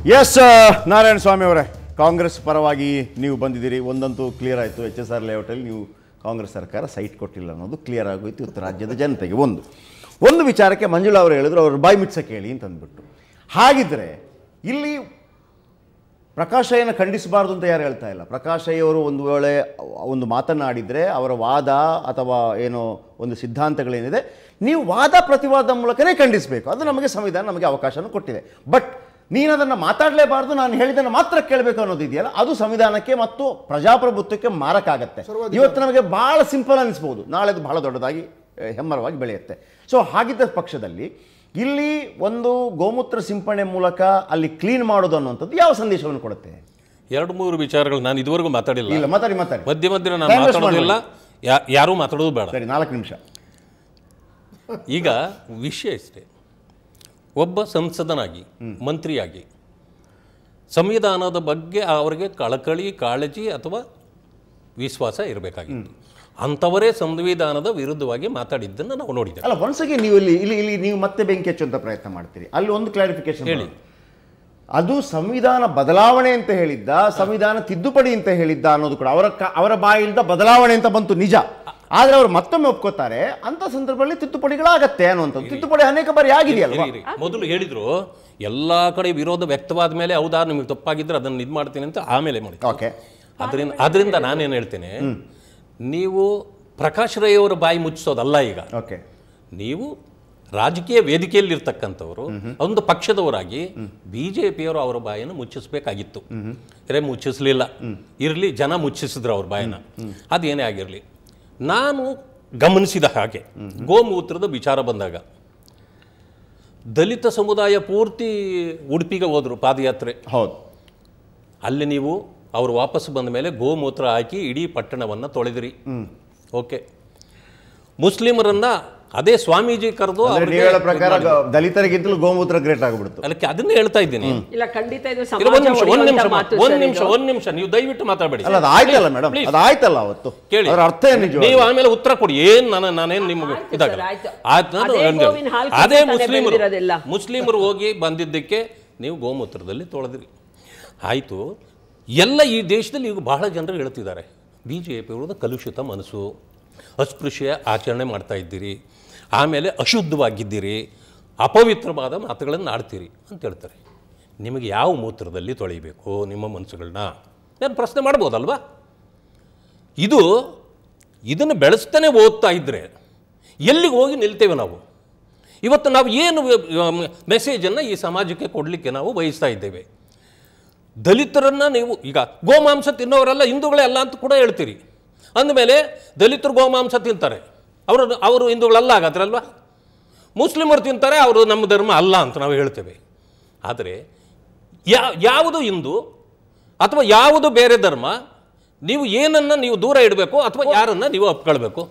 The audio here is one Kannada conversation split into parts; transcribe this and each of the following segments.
ಎಸ್ ನಾರಾಯಣ ಸ್ವಾಮಿ ಅವರೇ ಕಾಂಗ್ರೆಸ್ ಪರವಾಗಿ ನೀವು ಬಂದಿದ್ದೀರಿ ಒಂದಂತೂ ಕ್ಲಿಯರ್ ಆಯಿತು ಎಚ್ ಎಸ್ ಆರ್ ಲೇಔಟಲ್ಲಿ ನೀವು ಕಾಂಗ್ರೆಸ್ ಸರ್ಕಾರ ಸೈಟ್ ಕೊಟ್ಟಿಲ್ಲ ಅನ್ನೋದು ಕ್ಲಿಯರ್ ಆಗೋಯ್ತು ಇವತ್ತು ರಾಜ್ಯದ ಜನತೆಗೆ ಒಂದು ಒಂದು ವಿಚಾರಕ್ಕೆ ಮಂಜುಳಾ ಅವರು ಹೇಳಿದ್ರು ಅವ್ರು ಬಾಯಿ ಮಿಡ್ಸಕ್ಕೆ ಹೇಳಿ ಅಂತ ಅಂದ್ಬಿಟ್ಟು ಹಾಗಿದ್ರೆ ಇಲ್ಲಿ ಪ್ರಕಾಶ್ ಅಯ್ಯನ ಖಂಡಿಸಬಾರ್ದು ಅಂತ ಯಾರು ಹೇಳ್ತಾ ಇಲ್ಲ ಪ್ರಕಾಶ್ ಅಯ್ಯವರು ಒಂದು ವೇಳೆ ಒಂದು ಮಾತನಾಡಿದರೆ ಅವರ ವಾದ ಅಥವಾ ಏನೋ ಒಂದು ಸಿದ್ಧಾಂತಗಳೇನಿದೆ ನೀವು ವಾದ ಪ್ರತಿವಾದ ಮೂಲಕನೇ ಖಂಡಿಸಬೇಕು ಅದು ನಮಗೆ ಸಂವಿಧಾನ ನಮಗೆ ಅವಕಾಶನ ಕೊಟ್ಟಿದೆ ಬಟ್ ನೀನು ಅದನ್ನು ಮಾತಾಡಲೇಬಾರ್ದು ನಾನು ಹೇಳಿದ್ದನ್ನು ಮಾತ್ರ ಕೇಳಬೇಕು ಅನ್ನೋದು ಇದೆಯಲ್ಲ ಅದು ಸಂವಿಧಾನಕ್ಕೆ ಮತ್ತು ಪ್ರಜಾಪ್ರಭುತ್ವಕ್ಕೆ ಮಾರಕ್ಕಾಗತ್ತೆ ಇವತ್ತು ನಮಗೆ ಭಾಳ ಸಿಂಪಲ್ ಅನಿಸ್ಬೋದು ನಾಳೆ ಅದು ಬಹಳ ದೊಡ್ಡದಾಗಿ ಆ, ಹೆಮ್ಮರವಾಗಿ ಬೆಳೆಯುತ್ತೆ ಸೊ ಹಾಗಿದ್ದ ಪಕ್ಷದಲ್ಲಿ ಇಲ್ಲಿ ಒಂದು ಗೋಮೂತ್ರ ಸಿಂಪಡಣೆ ಮೂಲಕ ಅಲ್ಲಿ ಕ್ಲೀನ್ ಮಾಡೋದು ಅನ್ನುವಂಥದ್ದು ಯಾವ ಸಂದೇಶವನ್ನು ಕೊಡುತ್ತೆ ಎರಡು ಮೂರು ವಿಚಾರಗಳು ನಾನು ಇದುವರೆಗೂ ಮಾತಾಡಿಲ್ಲ ಇಲ್ಲ ಮಾತಾಡಿ ಮಾತಾಡಿ ಮಧ್ಯೆ ಮಧ್ಯೆ ನಾನು Time waste ಮಾತಾಡೋದಿಲ್ಲ ಯಾ- ಯಾರೂ ಮಾತಾಡೋದು ಬೇಡ ಸರಿ ನಾಲ್ಕು ನಿಮಿಷ ಈಗ ವಿಷಯ ಇಷ್ಟೇ ಒಬ್ಬ ಸಂಸದನಾಗಿ ಮಂತ್ರಿಯಾಗಿ ಸಂವಿಧಾನದ ಬಗ್ಗೆ ಅವರಿಗೆ ಕಳಕಳಿ ಕಾಳಜಿ ಅಥವಾ ವಿಶ್ವಾಸ ಇರಬೇಕಾಗಿತ್ತು ಅಂಥವರೇ ಸಂವಿಧಾನದ ವಿರುದ್ಧವಾಗಿ ಮಾತಾಡಿದ್ದನ್ನು ನಾವು ನೋಡಿದ್ದೇವೆ ಅಲ್ಲ ಒಂದ್ಸಗೆ ನೀವು ಇಲ್ಲಿ ಇಲ್ಲಿ ಇಲ್ಲಿ ನೀವು ಮತ್ತೆ ಬೆಂಕಿ ಹಚ್ಚುವಂತ ಪ್ರಯತ್ನ ಮಾಡ್ತೀರಿ ಅಲ್ಲಿ ಒಂದು ಕ್ಲಾರಿಫಿಕೇಶನ್ ಹೇಳಿ. ಅದು ಸಂವಿಧಾನ ಬದಲಾವಣೆ ಅಂತ ಹೇಳಿದ್ದ ಸಂವಿಧಾನ ತಿದ್ದುಪಡಿ ಅಂತ ಹೇಳಿದ್ದ ಅನ್ನೋದು ಕೂಡ ಅವರ ಕ- ಅವರ ಬಾಯಿಂದ ಬದಲಾವಣೆ ಅಂತ ಬಂತು ನಿಜ ಆದ್ರೆ ಅವರು ಮತ್ತೊಮ್ಮೆ ಒಪ್ಕೋತಾರೆ ಅಂತ ಸಂದರ್ಭದಲ್ಲಿ ತಿದ್ದುಪಡಿಗಳಾಗತ್ತೆ ಅನ್ನುವಂಥದ್ದು ತಿದ್ದುಪಡಿ ಅನೇಕ ಬಾರಿ ಆಗಿದೆಯಲ್ವಾ ಇರಿ, ಇರಿ. ಮೊದಲು ಹೇಳಿದ್ರು ಎಲ್ಲ ಕಡೆ ವಿರೋಧ ವ್ಯಕ್ತವಾದ ಮೇಲೆ ಹೌದಾ ನಿಮಗೆ ತಪ್ಪಾಗಿದ್ರೆ ಅದನ್ನು ಇದು ಮಾಡ್ತೀನಿ ಅಂತ ಆಮೇಲೆ ಮಾಡಿ ಓಕೆ ಅದರಿಂದ ಅದರಿಂದ ನಾನೇನು ಹೇಳ್ತೇನೆ ನೀವು ಪ್ರಕಾಶ್ ರೈ ಅವರ ಬಾಯಿ ಮುಚ್ಚಿಸೋದಲ್ಲ ಈಗ ಓಕೆ ನೀವು ರಾಜಕೀಯ ವೇದಿಕೆಯಲ್ಲಿ ಇರ್ತಕ್ಕಂಥವರು ಒಂದು ಪಕ್ಷದವರಾಗಿ ಬಿ ಜೆ ಪಿಯವರು ಅವರ ಬಾಯನ್ನು ಮುಚ್ಚಿಸ್ಬೇಕಾಗಿತ್ತು ಅರೆ ಮುಚ್ಚಿಸ್ಲಿಲ್ಲ ಇರಲಿ ಜನ ಮುಚ್ಚಿಸಿದ್ರು ಅವ್ರ ಬಾಯನ್ನ ಅದೇನೇ ಆಗಿರಲಿ ನಾನು ಗಮನಿಸಿದ ಹಾಗೆ ಗೋಮೂತ್ರದ ವಿಚಾರ ಬಂದಾಗ ದಲಿತ ಸಮುದಾಯ ಪೂರ್ತಿ ಉಡುಪಿಗೆ ಹೋದ್ರು ಪಾದಯಾತ್ರೆ ಹೌದು ಅಲ್ಲಿ ನೀವು ಅವರು ವಾಪಸ್ ಬಂದ ಮೇಲೆ ಗೋಮೂತ್ರ ಹಾಕಿ ಇಡೀ ಪಟ್ಟಣವನ್ನು ತೊಳೆದಿರಿ ಓಕೆ ಮುಸ್ಲಿಮರನ್ನ ಅದೇ ಸ್ವಾಮೀಜಿ ಕರೆದು ಅಂದ್ರೆ ನೀವು ಹೇಳೋ ಪ್ರಕಾರ ಗ- ದಲಿತರಿಗಿಂತಲೂ ಗೋಮೂತ್ರ ಗ್ರೇಟ್ ಆಗ್ಬಿಡುತ್ತೆ ಅದಕ್ಕೆ ಅದನ್ನೇ ಹೇಳ್ತಾ ಇದ್ದೀನಿ ಇಲ್ಲ ಖಂಡಿತ ಇದು ಇಲ್ಲ, ಒಂದ್ ನಿಮಿಷ ಒಂದ್ ಸಮಾಜ ನಿಮಿಷ ಮಾತು ಒಂದ್ ಸರ್ ನಿಮಿಷ ಇದು. ಒಂದ್ ನಿಮಿಷ ನೀವು ದಯವಿಟ್ಟು ಮಾತಾಡಬೇಡಿ ಅಲ್ಲ ಅದು ಆಯ್ತಲ್ಲ ಮೇಡಮ್ Please. ಅದು ಆಯ್ತಲ್ಲ ಅವತ್ತು ಕೇಳಿ ಅದರ ಅರ್ಥ ಏನು ನಿಜ ನೀವು ಆಮೇಲೆ ಉತ್ತರ ಕೊಡಿ ಏನ್ ನಾನು ನಾನೇನ್ ನಿಮಗೆ ಆಯ್ತು ಇದಾಗ ಸರ್, ಆಯ್ತು. ಆಯ್ತು ನಾನು ಅದೇ ಹೇಳ್ದೆ. ಗೋವಿನ ಹಾಲು ಅದೇ ಕುಡ್ದು ತಾನೇ ಮುಸ್ಲಿಮರು ಬೆಳ್ದಿರೋದೆಲ್ಲ. ಮುಸ್ಲಿಮರು ಹೋಗಿ ಬಂದಿದ್ದಕ್ಕೆ ನೀವು ಗೋಮೂತ್ರದಲ್ಲಿ ತೊಳೆದ್ರಿ ಆಯ್ತು ಎಲ್ಲ ಈ ದೇಶದಲ್ಲಿ ಈಗ ಬಹಳ ಜನರು ಹೇಳ್ತಿದ್ದಾರೆ ಬಿ ಜೆ ಪಿ ವಿರುದ್ಧ ಕಲುಷಿತ ಮನಸ್ಸು ಅಸ್ಪೃಶ್ಯ ಆಚರಣೆ ಮಾಡ್ತಾ ಇದ್ದೀರಿ ಆಮೇಲೆ ಅಶುದ್ಧವಾಗಿದ್ದೀರಿ ಅಪವಿತ್ರವಾದ ಮಾತುಗಳನ್ನು ಆಡ್ತೀರಿ ಅಂತ ಹೇಳ್ತಾರೆ ನಿಮಗೆ ಯಾವ ಮೂತ್ರದಲ್ಲಿ ತೊಳಿಬೇಕು ನಿಮ್ಮ ಮನಸ್ಸುಗಳನ್ನ ನಾನು ಪ್ರಶ್ನೆ ಮಾಡ್ಬೋದಲ್ವಾ ಇದು ಇದನ್ನು ಬೆಳೆಸ್ತಾನೆ ಓದ್ತಾ ಇದ್ದರೆ ಎಲ್ಲಿಗೆ ಹೋಗಿ ನಿಲ್ತೇವೆ ನಾವು ಇವತ್ತು ನಾವು ಏನು ಮೆಸೇಜನ್ನು ಈ ಸಮಾಜಕ್ಕೆ ಕೊಡಲಿಕ್ಕೆ ನಾವು ಬಯಸ್ತಾ ಇದ್ದೇವೆ ದಲಿತರನ್ನು ನೀವು ಈಗ ಗೋಮಾಂಸ ತಿನ್ನೋರೆಲ್ಲ ಹಿಂದೂಗಳೇ ಅಲ್ಲ ಅಂತ ಕೂಡ ಹೇಳ್ತೀರಿ ಅಂದಮೇಲೆ ದಲಿತರು ಗೋಮಾಂಸ ತಿಂತಾರೆ ಅವರು ಅವರು ಹಿಂದೂಗಳಲ್ಲ ಹಾಗಾದ್ರಲ್ವಾ ಮುಸ್ಲಿಮರು ತಿಂತಾರೆ ಅವರು ನಮ್ಮ ಧರ್ಮ ಅಲ್ಲ ಅಂತ ನಾವು ಹೇಳ್ತೇವೆ ಆದರೆ ಯಾ ಯಾವುದು ಹಿಂದೂ ಅಥವಾ ಯಾವುದು ಬೇರೆ ಧರ್ಮ ನೀವು ಏನನ್ನು ನೀವು ದೂರ ಇಡಬೇಕು ಅಥವಾ ಯಾರನ್ನು ನೀವು ಒಪ್ಕೊಳ್ಬೇಕು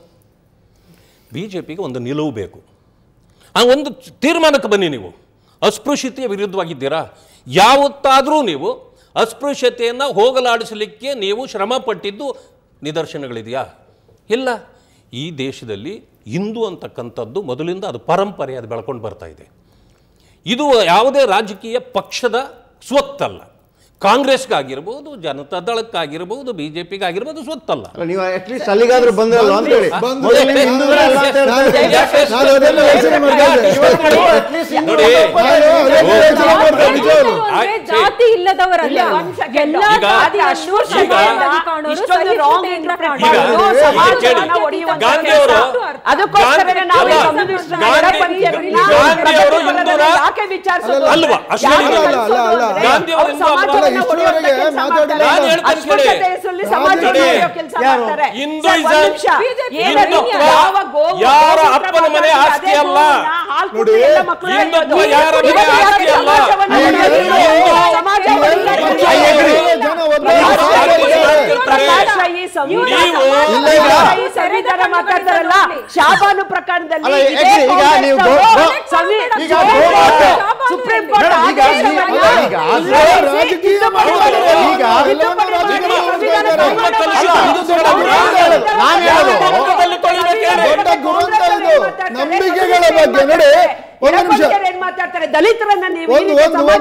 ಬಿ ಜೆ ಪಿಗೆ ಒಂದು ನಿಲುವು ಬೇಕು ಆ ಒಂದು ತೀರ್ಮಾನಕ್ಕೆ ಬನ್ನಿ ನೀವು ಅಸ್ಪೃಶ್ಯತೆಯ ವಿರುದ್ಧವಾಗಿದ್ದೀರಾ ಯಾವತ್ತಾದರೂ ನೀವು ಅಸ್ಪೃಶ್ಯತೆಯನ್ನು ಹೋಗಲಾಡಿಸಲಿಕ್ಕೆ ನೀವು ಶ್ರಮ ಪಟ್ಟಿದ್ದು ನಿದರ್ಶನಗಳಿದೆಯಾ ಇಲ್ಲ ಈ ದೇಶದಲ್ಲಿ ಹಿಂದೂ ಅಂತಕ್ಕಂಥದ್ದು ಮೊದಲಿಂದ ಅದು ಪರಂಪರೆ ಅದು ಬೆಳ್ಕೊಂಡು ಬರ್ತಾ ಇದೆ ಇದು ಯಾವುದೇ ರಾಜಕೀಯ ಪಕ್ಷದ ಸ್ವತ್ತಲ್ಲ ಕಾಂಗ್ರೆಸ್ಗಾಗಿರ್ಬೋದು ಜನತಾ ದಳಕ್ಕಾಗಿರ್ಬೋದು ಬಿ ಜೆ ಪಿಗಾಗಿರ್ಬೋದು ಸ್ವತ್ತಲ್ಲ ಅಲ್ಲ ನೀವು ಅಟ್ಲೀಸ್ಟ್ ಅಲ್ಲಿಗಾದ್ರೂ ಬಂದ್ರಲ್ಲ ಅಂತ ಹೇಳಿ ಬಂದ್ರಿ. ಮೊದಲು ನೀವು ಹಿಂದೂಗಳೇ ಅಲ್ಲ ಅಂತ ಹೇಳ್ತಾರೆ. ನಾನು ಅದನ್ನ ಯೋಚನೆ ಮಾಡ್ತಾ ಇದ್ದೆ. At least ಹಿಂದೂ ನೋಡಿ. ಒಪ್ಪಲ್ಲ. ನಾನು ಅದನ್ನ ಯೋಚನೆ ಮಾಡ್ತಾ ಇದ್ದೆ, ನಿಜವಾಗ್ಲೂ. ಅಂದ್ರೆ ಜಾತಿ ಇಲ್ಲದವರಲ್ಲ ಇಲ್ಲ, ಒಂದ್ second. ಎಲ್ಲ ಈಗ- ಜಾತಿಯನ್ನು ಈಗ- ಸಮಾನವಾಗಿ ಕಾಣೋರು, ಇಷ್ಟೊಂದು wrong ಸಹಿಷ್ಣುತೆಯಿಂದ interpret ಕಾಣೋರು, ಮಾಡೋದು, ಈಗ ಸಮಾಜವನ್ನ ಕೇಳಿ. ಒಡೆಯುವಂತ ಗಾಂಧಿ ಕೆಲಸ. ಅವರು- ಅದಕ್ಕೋಸ್ಕರನೇ ನಾವು ಈ ಗಾಂಧಿ- ಕಮ್ಯುನಿಸ್ಟ್ನ ಗಾಂಧಿ- ಎಡಪಂಥೀಯರನ್ನ ಗಾಂಧಿ ಅವರು ಪ್ರಗತಿಪರರನ್ನ ಹಿಂದೂರಾ? ಯಾಕೆ ವಿಚಾರಿಸೋದು? ಅಲ್ವಾ? ಅಷ್ಟೇ ಯಾಕೆ ಅಲ್ಲ, ಅಲ್ಲ, ಅಲ್ಲ, ಅಲ್ಲ. ಕಳ್ಸೋದು ಗಾಂಧಿ ಅವರು ಅವ್ರು ಹಿಂದೂ ಅಲ್ಲ. ಸಮಾಜವನ್ನ ಇಷ್ಟರವರೆಗೆ ಒಡೆಯುವಂತ ಕೆಲಸ ಮಾತಾಡಿಲ್ಲ. ಮಾಡ್ತಾರೆ. ನಾನು ಹೇಳ್ತೇನೆ ಕೇಳಿ. ಅಸ್ಪೃಶ್ಯತೆಯಲ್ಲಿ ಸಮಾಜವನ್ನ ನೋಡಿ. ಒಡೆಯೋ ಕೆಲಸ ಯಾರು? ಮಾಡ್ತಾರೆ. ಹಿಂದೂಯಿಸಂ, ಸರ್, ಒಂದ್ ನಿಮಿಷ. ಏನು ಹಿಂದುತ್ವ ಯಾವ ಗೋವು- ಯಾರ ಗೋಮೂತ್ರ ಅಪ್ಪನ ಮನೆ ಮಾತಾಡಿ, ಆಸ್ತಿ ಅದೇ ಅಲ್ಲ. ಗೋವನ್ನ ಹಾಲು ನೋಡಿ, ಕುಡ್ದು ಎಲ್ಲ ಮಕ್ಕಳು ಹಿಂದುತ್ವ ಬೆಳೆಯೋದು. ಯಾರ ಮನೆ ಇವತ್ತು ಯಾಕೆ ಆಸ್ತಿ ಅಲ್ಲ. ಸಮಾಜವನ್ನ ಈ ಒಡೆಯೋದು? ಎರಡು ಸಮಾಜ ಈ ಎರಡು ಒಡೆಯೋದು? ಪಕ್ಷಗಳು ಜನ ಒಬ್ಬರೇ ಪ್ರಕಾಶ್ ರೈ ಸಂವಿಧಾನ ನೀವು- ಇಲ್ಲ, ಇಲ್ಲ. ಪ್ರಕಾಶ್ ರೈ ಸಂವಿಧಾನ ಮಾತಾಡ್ತಾರಲ್ಲ ಶಾಬಾನು ಪ್ರಕರಣದಲ್ಲಿ ಅಲ್ಲ, ಇದೇ ಯಾಕೆ ಈಗ ಕಾಂಗ್ರೆಸ್ ನೀವು ಅವರು ಗೋ- ಗೋ- ಸಂವಿ- ಈಗ ಗೋ- ಸುಪ್ರೀಂ ಕೋರ್ಟ್ ಮೇಡಮ್, ಈಗ ಆದೇಶವನ್ನ ನೀವು- ಉಲ್ಲಂಘಿಸಿ ಈಗ ಉಲ್ಲಂಘಿಸಿ ರಾಜಕೀಯ ತಿದ್ದುಪಡಿ ಮಾಡಿದ್ದಾರೆ. ಮಾಡಿದ್ದಾರೆ. ಈಗ ತಿದ್ದುಪಡಿ ಮಾಡಿ ನಿಮ್ಮ- ಸಂವಿಧಾನ ನಿಮ್ಮ ಸಂವಿಧಾನ ಕಲುಷಿತ ಮಾಡಿ. ಹಿಂದೂ ಧರ್ಮ ಅವ್ರು ನಾನು ಹೇಳೋದು, ನಾನು ಹೇಳೋದು. ಭಾರತದಲ್ಲಿ ತೊಳಿಬೇಕು ಹೇಳಿ. ದೊಡ್ಡ ದುರಂತ ಇದು. ನಂಬಿಕೆಗಳ ಬಗ್ಗೆ ನೋಡಿ, ಒಂದು ನಿಮಿಷ. ಎಡಪಂಥೀಯರು ಏನ್ ಮಾತಾಡ್ತಾರೆ ದಲಿತರನ್ನ ನೀವು ಈ ಒಂದು- ರೀತಿ ಒಂದು- ಸಮಾಜದಲ್ಲಿ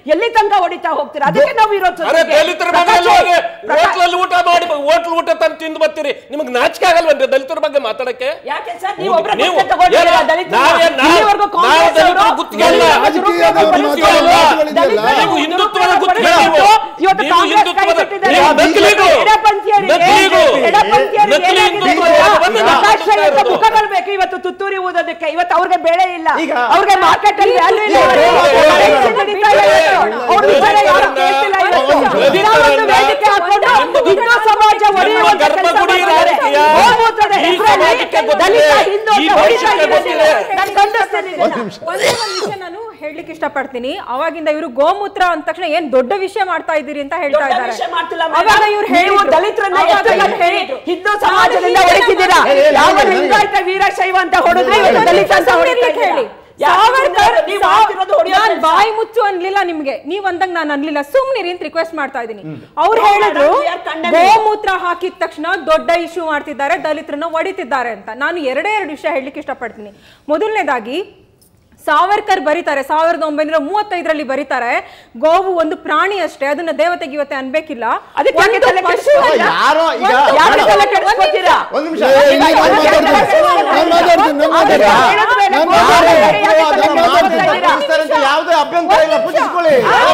ಎಲ್ಲಿ ತನಕ ಹೊಡಿತಾ ಹೋಗ್ತೀರಾ ಅದಕ್ಕೆ ನಾವು ಇರೋದು ಅರೆ ಜೊತೆಗೆ. ದಲಿತರ ಬಗ್ಗೆ ಪ್ರಕಾಶ್ ಅಲ್ವಾ ಹಾಗೆ? ಪ್ರಕಾಶ್- ಹೋಟ್ಲಲ್ಲಿ ಊಟ ಮಾಡಿ ಹೋಟ್ಲ್ ಊಟ ತಂದು ತಿಂದು ಬರ್ತೀರಿ ನಿಮಗೆ ನಾಚಿಕೆ ಆಗಲ್ವನ್ರಿ ದಲಿತರ ಬಗ್ಗೆ ಮಾತಾಡಕ್ಕೆ ಯಾಕೆ ಸರ್ ನೀವು ಒಬ್ರೇ ನೀವು- ಗುತ್ತಿಗೆ ತಗೊಂಡಿದ್ದೀರಾ ಏನು? ದಲಿತರನ್ನ? ನಾವೇ- ನಾವು- ಇಲ್ಲಿವರೆಗೂ ನಾವು ಕಾಂಗ್ರೆಸ್ ದಲಿತರ ಅವರು ಗುತ್ತಿಗೆ ಅಲ್ಲ. ರಾಜಕೀಯದವರು ಗುತ್ತಿಗೆ ಅಲ್ಲ. ಮಾತಾಡೋ ನೀವು ಹಿಂದುತ್ವದ ಗುತ್ತಿಗೆ ಇವತ್ತು ನೀವು. ಇವತ್ತು ನೀವು ಕಾಂಗ್ರೆಸ್ ಹಿಂದುತ್ವದ- ಕೈ ನೀವು ಕಟ್ಟಿದ್ದಾರೆ. ನಕಲಿಗು. ಎಡಪಂಥೀಯರಿಗೆ ನಕಲಿಗು. ಎಡಪಂಥೀಯರಿಗೆ ನಕಲಿ ಏನಾಗಿದೆ ಹಿಂದುತ್ವ ಗೊತ್ತಾ? ಅದನ್ನ ನಾವು ಪ್ರಕಾಶ್ ರೈ ಅಂತ ಮಾತಾಡ್ತಾ ಮುಖ ಬರ್ಬೇಕು ಇವತ್ತು ತುತ್ತೂರಿ ಊದೋದಕ್ಕೆ ಇವತ್ತು ಅವ್ರಿಗೆ ಬೆಳೆ ಇಲ್ಲ ಈಗ- ಅವ್ರಿಗೆ ಮಾರ್ಕೆಟ್ ಅಲ್ಲಿ ವ್ಯಾಲ್ಯೂ ಇಲ್ಲ ಈಗ- Election ನಡೀತಾ ಇದೆ ಇವತ್ತು. ಅವ್ರ ವಿಚಾರ ಯಾರು ಕೇಳ್ತಿಲ್ಲ ಇವತ್ತು. ದಿನ ಒಂದು ವೇದಿಕೆ ಹಾಕೊಂಡು ಹಿಂದೂ ಸಮಾಜ ಒಡೆಯುವಂತ ಕೆಲಸ ಗರ್ಭಗುಡಿ ಮಾಡ್ತಾರೆ. ರಾಜಕೀಯ. ಗೋಮೂತ್ರದ ಈ ಹೆಸರಲ್ಲಿ ಸಮಾಜಕ್ಕೆ ಗೊತ್ತಿದೆ. ದಲಿತ ಹಿಂದೂ ಈ ಅಂತ ಹೊಡಿತಾ ಭವಿಷ್ಯಕ್ಕೆ ಇದ್ದೀರಾ? ಗೊತ್ತಿದೆ. ನಾನು ಖಂಡಿಸ್ತೀನಿ ಇದನ್ನ. ಒಂದೇ ಒಂದು ವಿಷಯ ನಾನು ಹೇಳಲಿಕ್ಕೆ ಇಷ್ಟಪಡ್ತೀನಿ ಅವಾಗಿಂದ ಇವರು ಗೋಮೂತ್ರ ಅಂದ ತಕ್ಷಣ ಏನ್ ದೊಡ್ಡ ವಿಷಯ ಮಾಡ್ತಾ ಇದ್ದೀರಿ ಅಂತ ಹೇಳ್ತಾ ದೊಡ್ಡ ಇದ್ದಾರೆ ವಿಷಯ ಮಾಡ್ತಿಲ್ಲ ಅವಾಗ ಮೇಡಮ್. ಇವ್ರು ನೀವು ಹೇಳಿದ್ರು. ದಲಿತರನ್ನ ಅವಾಗ ಎತ್ತುಗಟ್ಟು ಇವ್ರು ಹೇಳಿ ಹೇಳಿದ್ರು. ಹಿಂದೂ ಸಮಾಜದಿಂದ ನಾನು ಹೊಡಿತಿದ್ದೀರಾ ಹೇಳಿ, ಹೇಳಿ, ಯಾವ ಹೇಳಿ, ಲಿಂಗಾಯತ ವೀರಶೈವ ಅಂತ ಹೊಡೆದ್ರೆ ಇವತ್ತು ಇವತ್ತು ದಲಿತ ಅಂತ ಹೊಡಿತಾ ಸುಮ್ನಿರ್ಲಿಕ್ಕೆ ಇದ್ದೀರಾ? ಹೇಳಿ ಯಾಕೆ ಸಾವರ್ಕರ್ ಸುಮ್ನೆ ನೀವು ಮಾಡ್ತಿರೋದು ಹೊಡೆಯೋದು ನಾನ್ ಕೆಲಸ? ಬಾಯಿ ಮುಚ್ಚು ಅನ್ಲಿಲ್ಲ ನಿಮ್ಗೆ ನೀವ್ ಅಂದಂಗ ನಾನು ಅನ್ಲಿಲ್ಲ ಸುಮ್ನಿರಿ ಅಂತ ರಿಕ್ವೆಸ್ಟ್ ಮಾಡ್ತಾ ಇದೀನಿ ಅವ್ರು No, ಹೇಳಿದ್ರು madam, we are condemning. ಗೋಮೂತ್ರ ಹಾಕಿದ ತಕ್ಷಣ ದೊಡ್ಡ ಇಶ್ಯೂ ಮಾಡ್ತಿದ್ದಾರೆ ದಲಿತರನ್ನ ಹೊಡಿತಿದ್ದಾರೆ ಅಂತ ನಾನು ಎರಡೇ ಎರಡು ವಿಷಯ ಹೇಳಲಿಕ್ಕೆ ಇಷ್ಟಪಡ್ತೀನಿ ಮೊದಲನೇದಾಗಿ ಸಾವರ್ಕರ್ ಬರೀತಾರೆ ಸಾವಿರದ ಒಂಬೈನೂರ ಮೂವತ್ತೈದರಲ್ಲಿ ಬರೀತಾರೆ ಗೋವು ಒಂದು ಪ್ರಾಣಿ ಅಷ್ಟೇ ಅದನ್ನ ದೇವತೆಗೆ ಇವತ್ತೆ ಅನ್ಬೇಕಿಲ್ಲ ಅದಕ್ಕೆ ಯಾಕೆ ಒಂದು ತಲೆ ಪಶು ಕೆಡಿಸ್ಕೊಳ್ಳೋದು? ಅಲ್ಲ. ಯಾರೋ ಈಗ ಒಂದು ಯಾಕೆ ಮೇಡಮ್, ತಲೆ ಕೆಡಿಸ್ಕೊತೀರಾ? ಒಂದು ನಿಮಿಷ ಏ, ಇಲ್ಲಿ ನಾನು ಮಾತಾಡ್ತೀನಿ. ನಾನು ಮಾತಾಡ್ತೀನಿ, ನಾನು ಮಾತಾಡ್ತೀನಿ. ನಾನು ಮಾತಾಡ್ತೀನಿ. ಅದನ್ನ ನಾನು ಮಾತಾಡ್ತಾ ಮಾತಾಡ್ತೀನಿ. ಪೂಜಿಸ್ತಾರೆ ಅಂತ ಯಾವುದೇ ಅಭ್ಯಂತರ ಇಲ್ಲ ಪೂಜಿಸ್ಕೊಳ್ಳಿ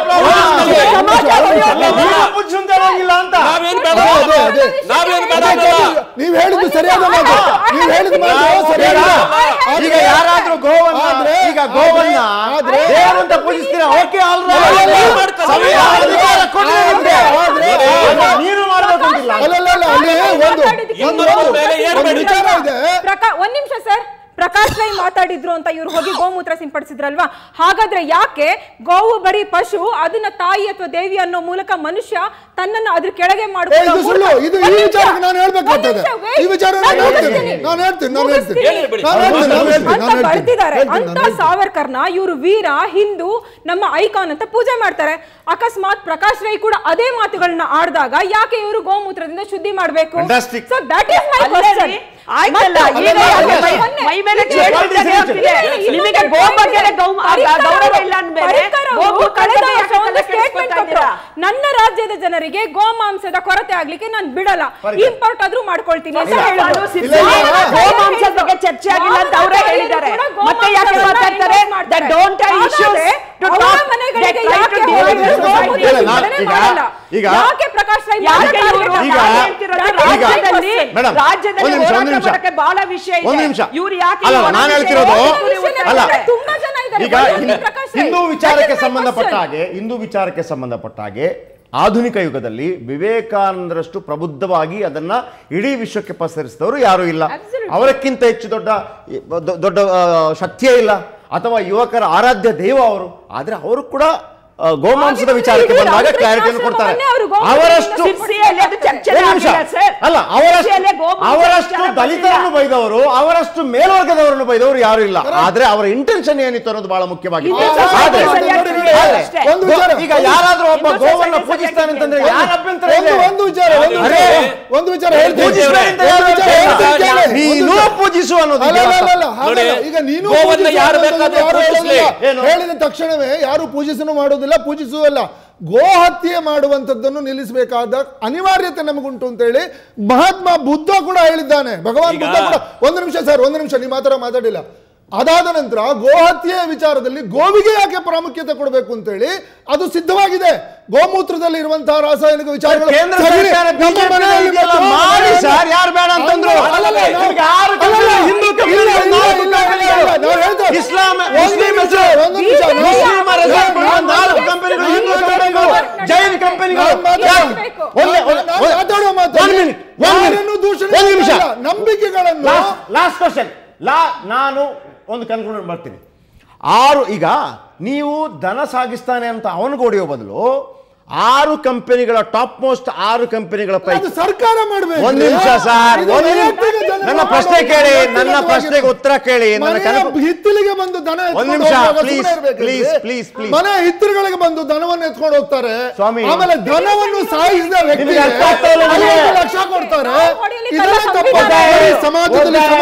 ಸಮಾಜ ಹೊಡೆಯೋದು ನೀವು ಪೂಜಿಸುವಂತಾಗಿಲ್ಲ ಅಂತ ನಾವೇನ್ ಬೇಡ ಅದೇ, ಅದೇ. ನಾವೇನ್ ಬೇಡ ಅನ್ನಲ್ಲ. ನೀವು ಹೇಳಿದ್ದು ಸರಿಯಾದ ಮಾತು ನೀವು ಹೇಳಿದ ಮಾತು ಸರಿಯಾದ ಈಗ ಯಾರಾದ್ರೂ ಗೋವನ್ನ ಆದ್ರೆ- ಈಗ ಗೋವನ್ನ ಆದ್ರೆ- ದೇವರು ಅಂತ ಪೂಜಿಸ್ತೀರಾ ಓಕೆ ಆಲ್ ಅಲ್ಲ, ಅಲ್ಲ. ಸಂವಿಧಾನ ಅಧಿಕಾರ ಕೊಡಿ ನಿಮ್ಗೆ. ಆದ್ರೆ- ಆದ್ರೆ ನೀನು ಮಾಡ್ಬೇಕು ಅಂತಿಲ್ಲ ಅಲ್ಲಲ್ಲ ಅಲ್ಲಿ ಒಂದು ಒಂದು ಇನ್ನೊಬ್ಬರ ಮೇಲೆ ಒಂದು ಏರ್ಬೇಡಿ. ವಿಚಾರ ಇದೆ ಪ್ರಕಾ ಒಂದ್ ನಿಮಿಷ ಸರ್ ಪ್ರಕಾಶ್ ರೈ ಮಾತಾಡಿದ್ರು ಅಂತ ಇವ್ರು ಹೋಗಿ ಗೋಮೂತ್ರ ಸಿಂಪಡಿಸಿದ್ರಲ್ವಾ ಹಾಗಾದ್ರೆ ಯಾಕೆ ಗೋವು ಬರೀ ಪಶು ಅದನ್ನ ತಾಯಿ ಅಥವಾ ದೇವಿ ಅನ್ನೋ ಮೂಲಕ ಮನುಷ್ಯ ತನ್ನನ್ನ ಅದ್ರ ಕೆಳಗೆ ಏ, ಮಾಡ್ಕೊಳ್ಳೋ ಇದು ಸುಳ್ಳು ಮೂಲಕ- ಇದು ಒಂದ್ ಈ ನಿಮಿಷ, ವಿಚಾರಕ್ಕೆ ನಾನು ಹೇಳ್ಬೇಕಾಗ್ತದೆ ಒಂದ್ ನಿಮಿಷ, wait. ಈ ವಿಚಾರ ನಾನು ನಾನು ಹೇಳ್ತೀನಿ ಮುಗಿಸ್ತೀನಿ. ನಾನು ಹೇಳ್ತೀನಿ ನಾನು ಹೇಳ್ತೀನಿ ಮುಗಿಸ್ತೀನಿ. ಹೇಳಿ ಬಿಡಿ. ನಾನು ಹೇಳ್ತೀನಿ ನಾನು ಹೇಳ್ತೀನಿ ಅಂತ ನಾನು ಹೇಳ್ತೀನಿ ಬರ್ತಿದ್ದಾರೆ ಹೇಳ್ತೀನಿ, ಅಂತ ನಾನು ಹೇಳ್ತೀನಿ. ಸಾವರ್ಕರ್ನ ಇವರು ವೀರ ಹಿಂದೂ ನಮ್ಮ ಐಕಾನ್ ಅಂತ ಪೂಜೆ ಮಾಡ್ತಾರೆ ಅಕಸ್ಮಾತ್ ಪ್ರಕಾಶ್ ರೈ ಕೂಡ ಅದೇ ಮಾತುಗಳನ್ನ ಆಡಿದಾಗ ಯಾಕೆ ಇವರು ಗೋಮೂತ್ರದಿಂದ ಶುದ್ಧಿ ಮಾಡಬೇಕು Fantastic. So that is my ಅಲ್ಲೇ ರೀ, ಆಯ್ತಲ್ಲ ಈಗ ಅಲ್ಲಲ್ಲ, ಯಾಕೆ ಅಲ್ಲಲ್ಲ. ಮೈ- ಮೈ ಮೇಲೆ ಚೇಳು ಬಿಡ್ತಾನೆ ಹೋಗ್ತಿದೆ. ನಿಮಗೆ ಗೋ ಬಗ್ಗೆ ಗೌ- ಆ ಗೌರವ ಇಲ್ಲ ಅಂದ್ಮೇಲೆ ಗೋವು ಕಳೆದ ಯಾಕೆ ತಲೆ ಕೆಡಿಸ್ಕೊತಾ ಇದ್ದೀರಾ? ನನ್ನ ರಾಜ್ಯದ ಜನರಿಗೆ ಗೋಮಾಂಸದ ಕೊರತೆ ಆಗ್ಲಿಕ್ಕೆ ನಾನು ಬಿಡಲ್ಲ ಇಂಪೋರ್ಟ್ ಆದ್ರೂ ಮಾಡ್ಕೊಳ್ತೀನಿ ಅಂತ ನಾನು ಹೇಳಿದ್ರು. ಸಿದ್ಧ- ಇಲ್ಲ. ಗೋಮಾಂಸದ ಬಗ್ಗೆ ಚರ್ಚೆ ಆಗಿಲ್ಲ ಅಂತ ಅವರೇ ಹೇಳಿದ್ದಾರೆ ಮತ್ತೆ ಯಾಕೆ ಮಾತಾಡ್ತಾರೆ the don't I issues to ಅವರ ಟಾಕ್ ಮನೆಗಳಿಗೆ ದೇ ಟ್ರೈ ಯಾಕೆ ಟು ಡೀಲ್ ಹೋಗಿ ವಿತ್ ಗೋಮೂತ್ರ ಇಲ್ಲ, ನಾನು ಸಿಂಪಡಣೆ ಈಗ- ಮಾಡಲ್ಲ? ಈಗ- ಯಾಕೆ ಪ್ರಕಾಶ್ ರೈ ಯಾಕೆ ಮಾಡ್ತಾರೆ? ಇವರು ಈಗ- ನಾನು ಹೇಳ್ತಿರೋದು ಈಗ- ರಾಜ್ಯದಲ್ಲಿ ಮೇಡಮ್, ರಾಜ್ಯದಲ್ಲಿ ಒಂದು ನಿಮಿಷ, ಒಂದು ಹೋರಾಟ ನಿಮಿಷ. ಮಾಡಕ್ಕೆ ಬಹಳ ವಿಷಯ ಇದೆ ಒಂದು ನಿಮಿಷ. ಇವ್ರು ಯಾಕೆ ಅಲ್ಲ, ಈ ಒಣ ನಾನು ವಿಷಯ ಹೇಳ್ತಿರೋದು- ತುರಿ ಉತ್ತರ ಅಲ್ಲ. ಕೊಡ್ತಾರೆ? ತುಂಬಾ ಜನ ಇದ್ದಾರೆ ಈಗ ಬನ್ನಿ, ಹಿಂದ್- ಪ್ರಕಾಶ್ ರೈ. ಹಿಂದೂ That ವಿಚಾರಕ್ಕೆ is my ಸಂಬಂಧಪಟ್ಟ question. ಹಾಗೆ ಹಿಂದೂ ವಿಚಾರಕ್ಕೆ ಸಂಬಂಧಪಟ್ಟ ಹಾಗೆ ಆಧುನಿಕ ಯುಗದಲ್ಲಿ ವಿವೇಕಾನಂದರಷ್ಟು ಪ್ರಬುದ್ಧವಾಗಿ ಅದನ್ನ ಇಡೀ ವಿಶ್ವಕ್ಕೆ ಪಸರಿಸಿದವರು ಯಾರೂ ಇಲ್ಲ Absolutely. ಅವರಕ್ಕಿಂತ ಹೆಚ್ಚು ದೊಡ್ಡ ದೊ- ದೊಡ್ಡ ಆ, ಶಕ್ತಿಯೇ ಇಲ್ಲ ಅಥವಾ ಯುವಕರ ಆರಾಧ್ಯ ದೈವ ಅವರು ಆದ್ರೆ ಅವರು ಕೂಡ ಆ, ಗೋಮಾಂಸದ ಆಗಿನ ವಿಚಾರಕ್ಕೆ ಇಡೀ ಬಂದಾಗ ರಾಮಕೃಷ್ಣ ಕ್ಲಾರಿಟಿಯನ್ನು ಕೊಡ್ತಾರೆ ಆಶ್ರಮವನ್ನೇ ಅವರು ಗೋಮಾಂಸದಿಂದ ಅವರಷ್ಟು ಸಿಪ್ಸಿಯಲ್ಲಿ ಅದು ಚರ್ಚೆ ಒಂದು ನಿಮಿಷ. ಆಗಿಲ್ಲ, ಸರ್. ಅಲ್ಲ ಅವರಷ್ಟು ಸಿಪ್ಸಿಯಲ್ಲಿ ಗೋಮಾಂಸ ಅವರಷ್ಟು ವಿಚಾರ ದಲಿತರನ್ನು ಬಂದಿಲ್ಲ. ಬೈದವರು ಅವರಷ್ಟು ಮೇಲ್ವರ್ಗದವರನ್ನು ಬೈದವರು ಯಾರು ಇಲ್ಲ ಆದ್ರೆ ಅವರ ಇಂಟೆನ್ಷನ್ ಏನಿತ್ತು ಅನ್ನೋದು ಬಹಳ ಮುಖ್ಯವಾಗಿತ್ತು ಹಿಂದೂ society ಆದ್ರೆ ಸರಿಯಾಗಿ ನೋಡಿ, ತಿಳಿದಿದೆ ಆದ್ರೆ ಅಷ್ಟೇ. ಒಂದು ವಿಚಾರ ಈಗ ಯಾರಾದ್ರೂ ಒಬ್ಬ ಹಿಂದೂ ಗೋವನ್ನ society ಪೂಜಿಸ್ತಾನೆ ಅಂತಂದ್ರೆ ಸರಿಯಾಗಿ ಯಾರ ಅಭ್ಯಂತರ ಒಂದು ಇದೆ ಒಂದು ವಿಚಾರ ಒಂದು ಅರೆ, ವಿಚಾರ ಒಂದು ವಿಚಾರ ಹೇಳ್ತೀನಿ ಪೂಜಿಸ್ಬೇಡಿ ಅಂತ ಒಂದು ಯಾರು ವಿಚಾರ ಹೇಳ್ತಾರೆ? ಹೇಳ್ತೀನಿ ಕೇಳಿ. ನೀನು ಒಂದು ವಿಚಾರ- ಪೂಜಿಸು ಅನ್ನೋದು ಅಲ್ಲ, ಇದೆಯಲ್ಲ. ಅಲ್ಲ, ಅಲ್ಲ, ಹಾಗಲ್ಲ. ನೋಡಿ, ಈಗ ನೀನು ಗೋವನ್ನ ಪೂಜಿಸು ಯಾರು ಅನ್ನೋದನ್ನ ಬೇಕಾದ್ರೂ ಯಾರು ಪೂಜಿಸ್ಲಿ. ಹೇಳೋದಿಲ್ಲ. ಏನು? ಹೇಳಿದ ತಕ್ಷಣವೇ ಯಾರು ಪೂಜಿಸನು ಮಾಡೋದಿಲ್ಲ ಪೂಜಿಸುವಲ್ಲ ಗೋ ಹತ್ಯೆ ಮಾಡುವಂತದ್ದನ್ನು ನಿಲ್ಲಿಸಬೇಕಾದ ಅನಿವಾರ್ಯತೆ ನಮಗುಂಟು ಅಂತ ಹೇಳಿ ಮಹಾತ್ಮ ಬುದ್ಧ ಕೂಡ ಹೇಳಿದ್ದಾನೆ ಭಗವಾನ್ ಈಗ- ಬುದ್ಧ ಕೂಡ ಒಂದು ನಿಮಿಷ ಸರ್ ಒಂದು ನಿಮಿಷ ನೀವು ಮಾತ್ರ ಮಾತಾಡಿಲ್ಲ ಅದಾದ ನಂತರ ಗೋಹತ್ಯೆಯ ವಿಚಾರದಲ್ಲಿ ಗೋವಿಗೆ ಯಾಕೆ ಪ್ರಾಮುಖ್ಯತೆ ಕೊಡಬೇಕು ಅಂತ ಹೇಳಿ ಅದು ಸಿದ್ಧವಾಗಿದೆ ಗೋಮೂತ್ರದಲ್ಲಿ ಇರುವಂತಹ ರಾಸಾಯನಿಕ ವಿಚಾರಗಳು ಕೇಂದ್ರ ಸರಿ, ಸರ್ಕಾರ ನಮ್ಮ BJP ಮನೆಯಲ್ಲಿ ಇದೆಲ್ಲ ಬಂದು- ಮಾಡಿ ಸರ್, ಯಾರು ಬೇಡ ಅಂತಂದ್ರು? ಅಲ್ಲಲ್ಲ, ನಾವು- ನಿಮ್ಗೆ ಆರು ಅಲ್ಲಲ್ಲ, ಕಂಪನಿ, ಹಿಂದೂ ಕಂಪನಿ, ಇಲ್ಲ, ಇಲ್ಲ, ನಾಲ್ಕು ಇಲ್ಲ, ಇಲ್ಲ, ಇಲ್ಲ, ಕಂಪನಿಗಳು. ನಾವು ಹೇಳ್ತೇವೆ. ಇಸ್ಲಾಂ ಒಂದು ಮುಸ್ಲಿಂ ನಿಮಿಷ, ಹೆಸರು. ಒಂದು ನಿಮಿಷ, ನಾವು- ಮುಸ್ಲಿಮರ ಹೆಸರು ಕೊಡುವ ನಾನು- ನಾಲ್ಕು ಕಂಪನಿಗಳು, ಹಿಂದೂ ನಾನು ಕಂಪನಿಗಳು, ಮಾತಾಡುವ- ಜೈನ್ ಕಂಪನಿಗಳು. ನಾನು ಮಾತಾಡುವ- ಬೇಕು. ಒಂದೇ- ಒಂದೇ- ನಾನು ಮಾತಾಡುವ ಮಾತು One minute, one minute. ಯಾರನ್ನೂ ದೂಷಣೆ ಒಂದು ನಿಮಿಷ. ಮಾಡಲ್ಲ. ನಂಬಿಕೆಗಳನ್ನು ಲಾಸ್ಟ್ ಕ್ವಶನ್ ಲಾ ನಾನು ಒಂದು ಕನ್ಕ್ಲೂಡ್ ಮಾಡ್ತೀನಿ ಆರು ಈಗ ನೀವು ದನ ಸಾಗಿಸ್ತಾನೆ ಅಂತ ಅವನಿಗೆ ಹೊಡೆಯೋ ಬದಲು ಆರು ಕಂಪನಿಗಳ ಟಾಪ್ ಮೋಸ್ಟ್ ಆರು ಕಂಪನಿಗಳ ಅದು ಪೈಕಿ ಸರ್ಕಾರ ಮಾಡಬೇಕು ಒಂದ್ ನಿಮಿಷ ಸರ್ ಒಂದ್ ನಿಮಿಷ. ನನ್ನ ಪ್ರಶ್ನೆ ಕೇಳಿ ನನ್ನ ಪ್ರಶ್ನೆಗೆ ಉತ್ತರ ಕೇಳಿ ನನ್ನ ಕನಕ ಹಿತ್ತಿಲಿಗೆ ಬಂದು ದನ ಒಂದ್ ಎತ್ಕೊಂಡು ನಿಮಿಷ, ಹೋಗುವಾಗ please, ಸುಮ್ನೆ ಇರ್ಬೇಕಲ್ರಿ? please, please, please. ಮನೆ ಹಿತ್ತಿರುಗಳಿಗೆ ಬಂದು ದನವನ್ನು ಎತ್ಕೊಂಡು ಹೋಗ್ತಾರೆ ಸ್ವಾಮಿ. ಆಮೇಲೆ ದನವನ್ನು ಸಾಯಿಸಿದ ವ್ಯಕ್ತಿಗೆ ನಿಮ್ಗೆ ಅರ್ಥ ಆಗ್ತಾ ಇಲ್ಲ ನನಗೆ. ಐವತ್ತು ಲಕ್ಷ ಕೊಡ್ತಾರೆ ನಾವು ಹೊಡೆಯಲಿಕ್ಕೆ ಇದೆಲ್ಲ ಅಲ್ಲ ತಪ್ಪು ಸಂವಿಧಾನ. ಈ ಸಮಾಜದಲ್ಲಿ ಒದ್ದಾಯ- ಸಮತೋಲನ ಇರ್ಬೇಕು.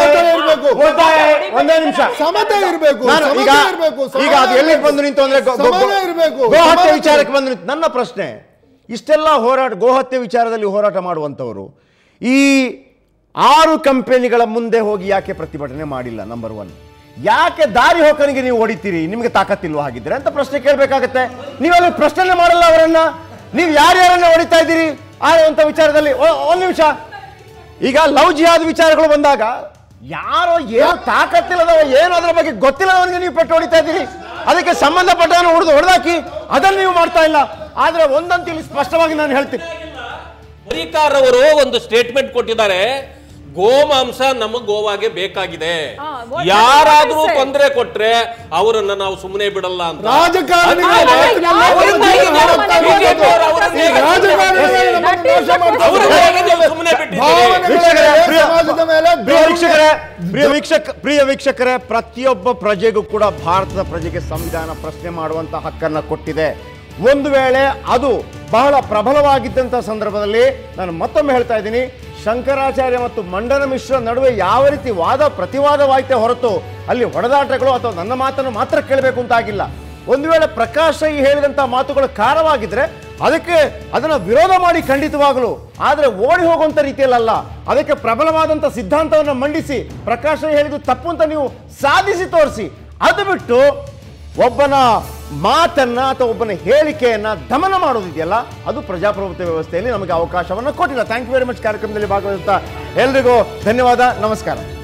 ಇರ್ಬೇಕು. ಒತ್ತಾಯ ಒಂದೇ ನಿಮಿಷ ಸಮತೆ ಇರಬೇಕು ನಾನು ಈಗ ಸಮತೆ ಇರಬೇಕು ಈಗ ಅದು ಎಲ್ಲಿಗೆ ಬಂದು ನಿಂತು ಅಂದ್ರೆ ಗೋ- ಗೋ- ಸಮಾನ ಇರಬೇಕು ಗೋಹತ್ಯೆ ವಿಚಾರಕ್ಕೆ ಬಂದು ನಿಂತು ನನ್ನ ಪ್ರಶ್ನೆ ಇಷ್ಟೆಲ್ಲ ಹೋರಾಟ ಗೋಹತ್ಯೆ ವಿಚಾರದಲ್ಲಿ ಹೋರಾಟ ಮಾಡುವಂಥವರು ಈ ಆರು ಕಂಪನಿಗಳ ಮುಂದೆ ಹೋಗಿ ಯಾಕೆ ಪ್ರತಿಭಟನೆ ಮಾಡಿಲ್ಲ ನಂಬರ್ ಒನ್ ಯಾಕೆ ದಾರಿ ಹೋಕನಿಗೆ ನೀವು ಹೊಡಿತೀರಿ ನಿಮಗೆ ತಾಕತ್ತಿಲ್ವಾ ಹಾಗಿದ್ರೆ ಅಂತ ಪ್ರಶ್ನೆ ಕೇಳಬೇಕಾಗತ್ತೆ ನೀವಲ್ಲಿ ಪ್ರಶ್ನೆ ಮಾಡಲ್ಲ ಅವರನ್ನ ನೀವು ಯಾರ್ಯಾರನ್ನ ಹೊಡಿತಾ ಇದ್ದೀರಿ ಆ ಅಂತ ವಿಚಾರದಲ್ಲಿ ಒ- ಒಂದ್ ನಿಮಿಷ ಈಗ ಲವ್ ಜಿಹಾದ್ ವಿಚಾರಗಳು ಬಂದಾಗ ಯಾರೋ ಏನು ತಾಕತ್ತಿಲ್ಲದವ ಏನು ಅದರ ಬಗ್ಗೆ ಗೊತ್ತಿಲ್ಲದವನಿಗೆ ನೀವು ಪೆಟ್ಟು ಹೊಡಿತಾ ಇದ್ದೀರಿ ಅದಕ್ಕೆ ಸಂಬಂಧಪಟ್ಟವನು ಹೊಡೆದು ಹೊಡೆದಾಕಿ ಅದನ್ನು ನೀವು ಮಾಡ್ತಾ ಇಲ್ಲ ಆದ್ರೆ ಒಂದಂತೂ ಇಲ್ಲಿ ಸ್ಪಷ್ಟವಾಗಿ ನಾನು ಹೇಳ್ತೀನಿ ಪರಿಕಾರ್ ಅವರು ಒಂದು ಸ್ಟೇಟ್ಮೆಂಟ್ ಕೊಟ್ಟಿದ್ದಾರೆ ಗೋಮಾಂಸ ನಮಗ್ ಗೋವಾಗೆ ಬೇಕಾಗಿದೆ ಹಾ, what- ಯಾರಾದ್ರೂ what I said. ತೊಂದರೆ ಕೊಟ್ರೆ ಅವರನ್ನ ನಾವು ಸುಮ್ಮನೆ ಬಿಡಲ್ಲ ಅಂತ ರಾಜಕಾರಣಿಗಳು ಅದ್ಮೇಲೆ ಮಾತಿನ ಯಾರು ಅವರು ಮನೆಗೆ ಜೀವನ ಹಾಳಾಗ್ತಾ ಮನೆಗೆ ಇರೋದು. ಅವ್ರನ್ನ ಈ ರಾಜಕಾರಣಿಗಳು ನಮ್ಮನ್ನು That is ಮೋಸ the ಮಾಡ್ತಾ ಅವ್ರ ಇದ್ದಾರೆ. ಹೇಗೆ ನೀವು ಸುಮ್ಮನೆ ಬಿಟ್ಟಿದ್ದೀರಿ ಭಾವನೆಗಳ ವೀಕ್ಷಕರೇ, ಮೇಲೆ, ಪ್ರಿಯ- ಸಮಾಜದ ಮೇಲೆ ಪ್ರಿಯ ವೀಕ್ಷಕರೇ ಪ್ರಿಯ ವೀಕ್ಷಕ ಪ್ರಿಯ ವೀಕ್ಷಕರೇ ಪ್ರತಿಯೊಬ್ಬ ಪ್ರಜೆಗೂ ಕೂಡ ಭಾರತದ ಪ್ರಜೆಗೆ ಸಂವಿಧಾನ ಪ್ರಶ್ನೆ ಮಾಡುವಂತ ಹಕ್ಕನ್ನ ಕೊಟ್ಟಿದೆ ಒಂದು ವೇಳೆ ಅದು ಬಹಳ ಪ್ರಬಲವಾಗಿದ್ದಂಥ ಸಂದರ್ಭದಲ್ಲಿ ನಾನು ಮತ್ತೊಮ್ಮೆ ಹೇಳ್ತಾ ಇದ್ದೀನಿ ಶಂಕರಾಚಾರ್ಯ ಮತ್ತು ಮಂಡನ ಮಿಶ್ರ ನಡುವೆ ಯಾವ ರೀತಿ ವಾದ ಪ್ರತಿವಾದವಾಯ್ತೆ ಹೊರತು ಅಲ್ಲಿ ಹೊಡೆದಾಟಗಳು ಅಥವಾ ನನ್ನ ಮಾತನ್ನು ಮಾತ್ರ ಕೇಳಬೇಕು ಅಂತ ಆಗಿಲ್ಲ ಒಂದು ವೇಳೆ ಪ್ರಕಾಶ್ ರೈ ಹೇಳಿದಂಥ ಮಾತುಗಳು ಖಾರವಾಗಿದ್ರೆ ಅದಕ್ಕೆ ಅದನ್ನು ವಿರೋಧ ಮಾಡಿ ಖಂಡಿತವಾಗಲು ಆದರೆ ಓಡಿ ಹೋಗುವಂಥ ರೀತಿಯಲ್ಲ ಅದಕ್ಕೆ ಪ್ರಬಲವಾದಂಥ ಸಿದ್ಧಾಂತವನ್ನು ಮಂಡಿಸಿ ಪ್ರಕಾಶ್ ರೈ ಹೇಳಿದ್ದು ತಪ್ಪು ಅಂತ ನೀವು ಸಾಧಿಸಿ ತೋರಿಸಿ ಅದು ಬಿಟ್ಟು ಒಬ್ಬನ ಮಾತನ್ನ ಅಥವಾ ಒಬ್ಬನ ಹೇಳಿಕೆಯನ್ನ ದಮನ ಮಾಡೋದಿದೆಯಲ್ಲ ಅದು ಪ್ರಜಾಪ್ರಭುತ್ವ ವ್ಯವಸ್ಥೆಯಲ್ಲಿ ನಮಗೆ ಅವಕಾಶವನ್ನು ಕೊಟ್ಟಿಲ್ಲ ಥ್ಯಾಂಕ್ ಯು ವೆರಿ ಮಚ್ ಕಾರ್ಯಕ್ರಮದಲ್ಲಿ ಭಾಗವಹಿಸ್ತಾ ಎಲ್ರಿಗೂ ಧನ್ಯವಾದ ನಮಸ್ಕಾರ